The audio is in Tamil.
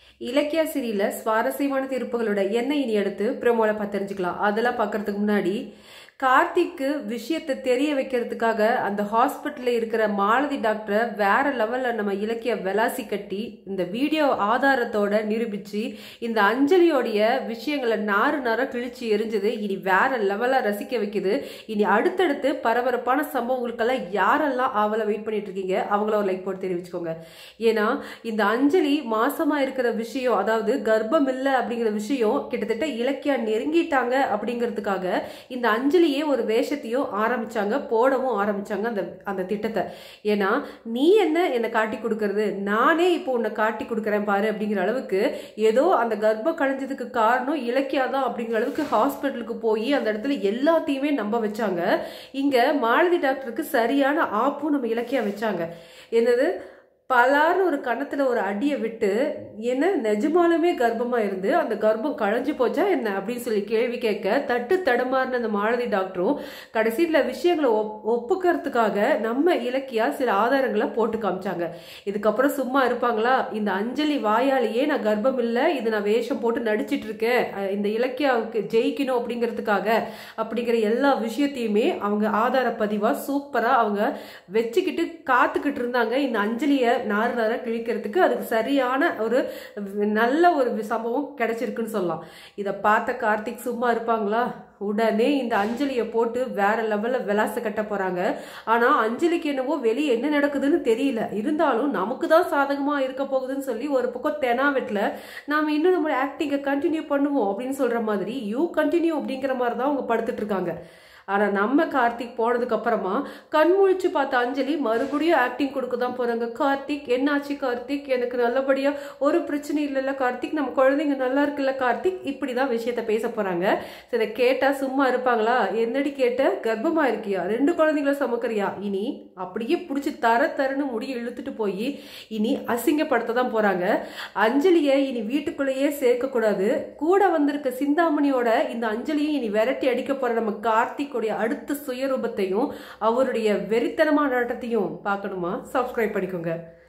இலக்கிய சிரியில சுவாரஸ்யமான தீர்ப்புகளோட என்ன இனி எடுத்து ப்ரோமோல பார்த்து தெரிஞ்சுக்கலாம் அதெல்லாம் பார்க்கறதுக்கு முன்னாடி கார்த்திக்கு விஷயத்தை தெரிய வைக்கிறதுக்காக அந்த ஹாஸ்பிட்டல்ல இருக்கிற மாலதி டாக்டரை வேற லெவல்ல நம்ம இலக்கிய வெலாசி கட்டி இந்த வீடியோ ஆதாரத்தோட நிரூபிச்சு இந்த அஞ்சலியோடைய விஷயங்களை நாறு நார கிழிச்சு எரிஞ்சது இனி வேற லெவலா ரசிக்க வைக்குது இனி அடுத்தடுத்து பரபரப்பான சம்பவங்களுக்கெல்லாம் யாரெல்லாம் ஆவல வெயிட் பண்ணிட்டு இருக்கீங்க அவங்கள ஒரு லைக் போட்டு தெரிவிச்சுக்கோங்க ஏன்னா இந்த அஞ்சலி மாசமா இருக்கிற விஷயம் அதாவது கர்ப்பம் இல்லை அப்படிங்கிற விஷயம் கிட்டத்தட்ட இலக்கியா நெருங்கிட்டாங்க அப்படிங்கிறதுக்காக இந்த அஞ்சலியே ஒரு வேஷத்தையும் ஆரம்பிச்சாங்க போடவும் ஆரம்பிச்சாங்க அந்த அந்த திட்டத்தை ஏன்னா நீ என்ன என்னை காட்டி கொடுக்கறது நானே இப்போ உன்னை காட்டி கொடுக்குறேன் பாரு அப்படிங்கிற அளவுக்கு ஏதோ அந்த கர்ப்பம் கழிஞ்சதுக்கு காரணம் இலக்கியா தான் அப்படிங்கிற அளவுக்கு ஹாஸ்பிட்டலுக்கு போய் அந்த இடத்துல எல்லாத்தையுமே நம்ப வச்சாங்க இங்க மாலதி டாக்டருக்கு சரியான ஆப்பும் நம்ம இலக்கியா வச்சாங்க என்னது பலார்னு ஒரு கணத்துல ஒரு அடியை விட்டு என்ன நிஜமாலுமே கர்ப்பமா இருந்து அந்த கர்ப்பம் களைஞ்சு போச்சா என்ன அப்படின்னு சொல்லி கேள்வி கேட்க தட்டு தடுமாறின அந்த மாலதி டாக்டரும் கடைசியில் விஷயங்களை ஒப் ஒப்புக்கிறதுக்காக நம்ம இலக்கியா சில ஆதாரங்களை போட்டு காமிச்சாங்க இதுக்கப்புறம் சும்மா இருப்பாங்களா இந்த அஞ்சலி வாயாலேயே நான் கர்ப்பம் இல்லை இது நான் வேஷம் போட்டு நடிச்சிட்டு இருக்கேன் அஹ் இந்த இலக்கியாவுக்கு ஜெயிக்கணும் அப்படிங்கிறதுக்காக அப்படிங்கிற எல்லா விஷயத்தையுமே அவங்க ஆதார பதிவா சூப்பரா அவங்க வச்சுக்கிட்டு காத்துக்கிட்டு இருந்தாங்க இந்த அஞ்சலியை நாறு நார கிழிக்கிறதுக்கு அதுக்கு சரியான ஒரு நல்ல ஒரு சம்பவம் கிடைச்சிருக்குன்னு சொல்லலாம் இதை பார்த்த கார்த்திக் சும்மா இருப்பாங்களா உடனே இந்த அஞ்சலியை போட்டு வேற லெவல்ல விளாச கட்ட போறாங்க ஆனா அஞ்சலிக்கு என்னவோ வெளியே என்ன நடக்குதுன்னு தெரியல இருந்தாலும் நமக்கு தான் சாதகமா இருக்க போகுதுன்னு சொல்லி ஒரு பக்கம் தெனாவெட்ல நாம இன்னும் நம்ம ஆக்டிங்கை கண்டினியூ பண்ணுவோம் அப்படின்னு சொல்ற மாதிரி யூ கண்டினியூ அப்படிங்கிற மாதிரி தான் அவங்க படுத்துட்டு இருக்காங்க ஆனா நம்ம கார்த்திக் போனதுக்கு அப்புறமா கண் முழிச்சு பார்த்த அஞ்சலி மறுபடியும் ஆக்டிங் கொடுக்க தான் போறாங்க கார்த்திக் என்னாச்சு கார்த்திக் எனக்கு நல்லபடியா ஒரு பிரச்சனை இல்லைல்ல கார்த்திக் நம்ம குழந்தைங்க நல்லா இருக்குல்ல கார்த்திக் இப்படிதான் விஷயத்த பேச போறாங்க சரி இதை கேட்டா சும்மா இருப்பாங்களா என்னடி கேட்ட கர்ப்பமா இருக்கியா ரெண்டு குழந்தைங்கள சுமக்கிறியா இனி அப்படியே பிடிச்சி தர தரன்னு முடி இழுத்துட்டு போய் இனி அசிங்கப்படுத்த தான் போறாங்க அஞ்சலியை இனி வீட்டுக்குள்ளேயே சேர்க்க கூடாது கூட வந்திருக்க சிந்தாமணியோட இந்த அஞ்சலியை இனி விரட்டி அடிக்க போற நம்ம கார்த்திக் கார்த்திக்குடைய அடுத்த சுயரூபத்தையும் அவருடைய வெறித்தனமான நாட்டத்தையும் பார்க்கணுமா சப்ஸ்கிரைப் பண்ணிக்கோங்க